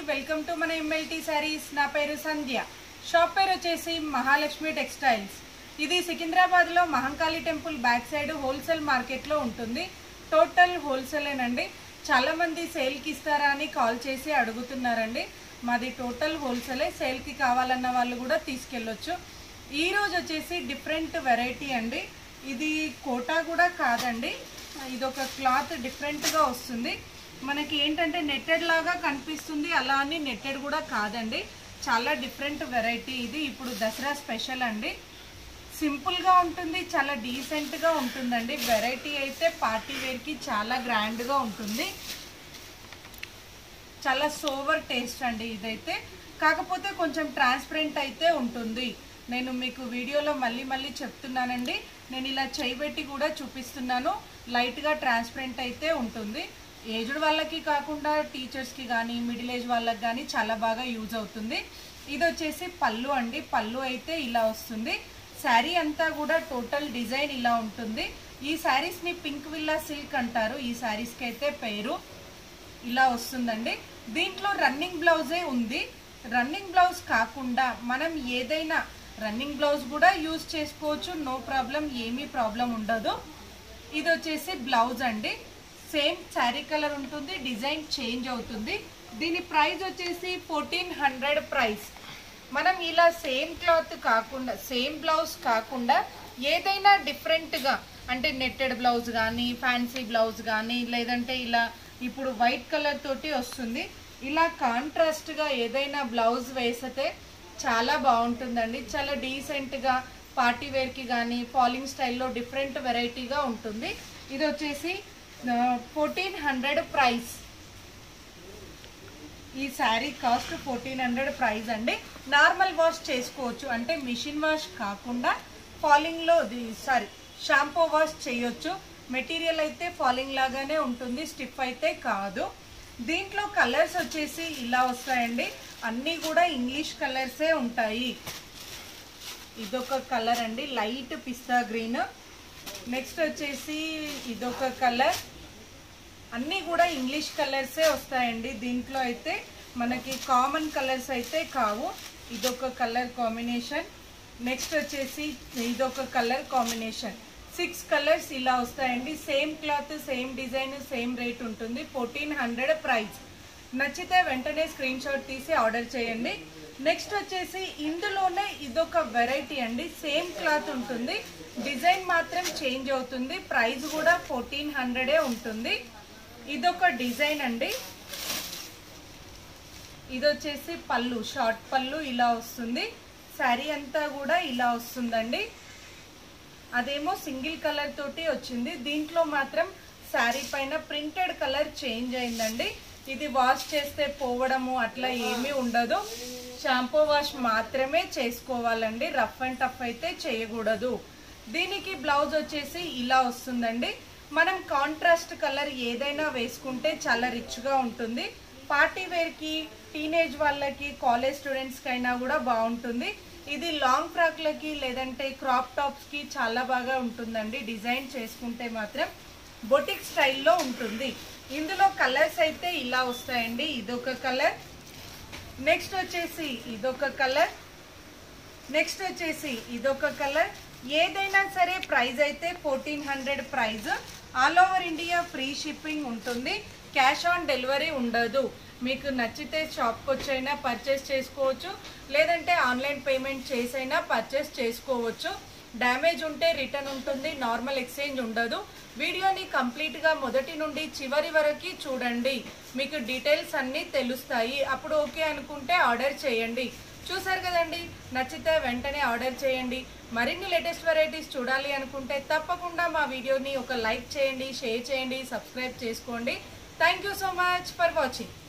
welcome to మన MLT saris నా పేరు సంధ్య షాప్ పేరు వచ్చేసి మహాలక్ష్మి టెక్స్టైల్స్ ఇది సికింద్రాబాద్లో Mahankali temple back side wholesale మార్కెట్లో ఉంటుంది టోటల్ హోల్సేలేనండి చాలామంది సేల్కి ఇస్తారా అని కాల్ చేసి అడుగుతున్నారండి మాది టోటల్ హోల్సేలే సేల్కి కావాలన్న వాళ్ళు కూడా తీసుకెళ్ళొచ్చు ఈ రోజు వచ్చేసి డిఫరెంట్ వెరైటీ అండి ఇది కోటా కూడా కాదండి ఇది ఒక క్లాత్ డిఫరెంట్గా వస్తుంది మనకి ఏంటంటే నెట్టెడ్ లాగా కనిపిస్తుంది అలా అని నెట్టెడ్ కూడా కాదండి చాలా డిఫరెంట్ వెరైటీ ఇది ఇప్పుడు దసరా స్పెషల్ అండి సింపుల్గా ఉంటుంది చాలా డీసెంట్గా ఉంటుందండి వెరైటీ అయితే పార్టీ వేర్కి చాలా గ్రాండ్గా ఉంటుంది చాలా సోవర్ టేస్ట్ అండి ఇదైతే కాకపోతే కొంచెం ట్రాన్స్పరెంట్ అయితే ఉంటుంది నేను మీకు వీడియోలో మళ్ళీ మళ్ళీ చెప్తున్నానండి నేను ఇలా చేయబెట్టి కూడా చూపిస్తున్నాను లైట్గా ట్రాన్స్పరెంట్ అయితే ఉంటుంది ఏజ్డ్ వాళ్ళకి కాకుండా టీచర్స్కి కానీ మిడిల్ ఏజ్ వాళ్ళకి కానీ చాలా బాగా యూజ్ అవుతుంది ఇది వచ్చేసి పళ్ళు అండి పళ్ళు అయితే ఇలా వస్తుంది శారీ అంతా కూడా టోటల్ డిజైన్ ఇలా ఉంటుంది ఈ శారీస్ని పింక్ విల్లా సిల్క్ అంటారు ఈ శారీస్కి అయితే పేరు ఇలా వస్తుందండి దీంట్లో రన్నింగ్ బ్లౌజే ఉంది రన్నింగ్ బ్లౌజ్ కాకుండా మనం ఏదైనా రన్నింగ్ బ్లౌజ్ కూడా యూజ్ చేసుకోవచ్చు నో ప్రాబ్లం ఏమీ ప్రాబ్లం ఉండదు ఇది వచ్చేసి బ్లౌజ్ అండి సేమ్ శారీ కలర్ ఉంటుంది డిజైన్ చేంజ్ అవుతుంది దీని ప్రైస్ వచ్చేసి ఫోర్టీన్ హండ్రెడ్ ప్రైస్ మనం ఇలా సేమ్ క్లాత్ కాకుండా సేమ్ బ్లౌజ్ కాకుండా ఏదైనా డిఫరెంట్గా అంటే నెట్టెడ్ బ్లౌజ్ కానీ ఫ్యాన్సీ బ్లౌజ్ కానీ లేదంటే ఇలా ఇప్పుడు వైట్ కలర్ తోటి వస్తుంది ఇలా కాంట్రాస్ట్గా ఏదైనా బ్లౌజ్ వేసితే చాలా బాగుంటుందండి చాలా డీసెంట్గా పార్టీ వేర్కి కానీ ఫాలింగ్ స్టైల్లో డిఫరెంట్ వెరైటీగా ఉంటుంది ఇది వచ్చేసి ఫోర్టీన్ హండ్రెడ్ ప్రైస్ ఈ sari cost fourteen hundred price అండి నార్మల్ వాష్ చేసుకోవచ్చు అంటే మిషన్ వాష్ కాకుండా ఫాలింగ్లో సారీ షాంపూ వాష్ చేయొచ్చు మెటీరియల్ అయితే ఫాలింగ్ లాగానే ఉంటుంది స్టిఫ్ అయితే కాదు దీంట్లో కలర్స్ వచ్చేసి ఇలా వస్తాయండి అన్నీ కూడా ఇంగ్లీష్ కలర్సే ఉంటాయి ఇదొక కలర్ అండి లైట్ పిస్తా గ్రీన్ నెక్స్ట్ వచ్చేసి ఇదొక కలర్ అన్నీ కూడా ఇంగ్లీష్ కలర్సే వస్తాయండి దీంట్లో అయితే మనకి కామన్ కలర్స్ అయితే కావు ఇదొక కలర్ కాంబినేషన్ నెక్స్ట్ వచ్చేసి ఇదొక కలర్ కాంబినేషన్ సిక్స్ కలర్స్ ఇలా వస్తాయండి same cloth same design same rate ఉంటుంది ఫోర్టీన్ హండ్రెడ్ ప్రైస్ నచ్చితే వెంటనే స్క్రీన్ షాట్ తీసి ఆర్డర్ చేయండి నెక్స్ట్ వచ్చేసి ఇందులోనే ఇదొక వెరైటీ అండి సేమ్ క్లాత్ ఉంటుంది డిజైన్ మాత్రం చేంజ్ అవుతుంది ప్రైస్ కూడా ఫోర్టీన్ హండ్రెడే ఉంటుంది ఇదొక డిజైన్ అండి ఇది వచ్చేసి పళ్ళు షార్ట్ పళ్ళు ఇలా వస్తుంది శారీ అంతా కూడా ఇలా వస్తుందండి అదేమో సింగిల్ కలర్ తోటి వచ్చింది దీంట్లో మాత్రం శారీ పైన ప్రింటెడ్ కలర్ చేంజ్ అయిందండి ఇది వాష్ చేస్తే పోవడము అట్లా ఏమీ ఉండదు షాంపూ వాష్ మాత్రమే చేసుకోవాలండి రఫ్ అండ్ టఫ్ అయితే చేయకూడదు దీనికి బ్లౌజ్ వచ్చేసి ఇలా వస్తుందండి మనం కాంట్రాస్ట్ కలర్ ఏదైనా వేసుకుంటే చాలా రిచ్గా ఉంటుంది పార్టీ వేర్కి టీనేజ్ వాళ్ళకి కాలేజ్ స్టూడెంట్స్కి అయినా కూడా బాగుంటుంది ఇది లాంగ్ ఫ్రాక్లకి లేదంటే క్రాప్ టాప్స్కి చాలా బాగా ఉంటుందండి డిజైన్ చేసుకుంటే మాత్రం బొటిక్ స్టైల్లో ఉంటుంది ఇందులో కలర్స్ అయితే ఇలా వస్తాయండి ఇదొక కలర్ నెక్స్ట్ వచ్చేసి ఇదొక కలర్ నెక్స్ట్ వచ్చేసి ఇదొక కలర్ ఏదైనా సరే ప్రైస్ అయితే fourteen hundred price all over India free shipping ఉంటుంది క్యాష్ ఆన్ డెలివరీ ఉండదు మీకు నచ్చితే షాప్కి వచ్చైనా పర్చేస్ చేసుకోవచ్చు లేదంటే ఆన్లైన్ పేమెంట్ చేసైనా పర్చేస్ చేసుకోవచ్చు డ్యామేజ్ ఉంటే రిటర్న్ ఉంటుంది నార్మల్ ఎక్స్చేంజ్ ఉండదు వీడియోని కంప్లీట్గా మొదటి నుండి చివరి వరకు చూడండి మీకు డీటెయిల్స్ అన్నీ తెలుస్తాయి అప్పుడు ఓకే అనుకుంటే ఆర్డర్ చేయండి చూసారు కదండి నచ్చితే వెంటనే ఆర్డర్ చేయండి మరిన్ని లేటెస్ట్ వెరైటీస్ చూడాలి అనుకుంటే తప్పకుండా మా వీడియోని ఒక లైక్ చేయండి షేర్ చేయండి సబ్స్క్రైబ్ చేసుకోండి thank you so much for watching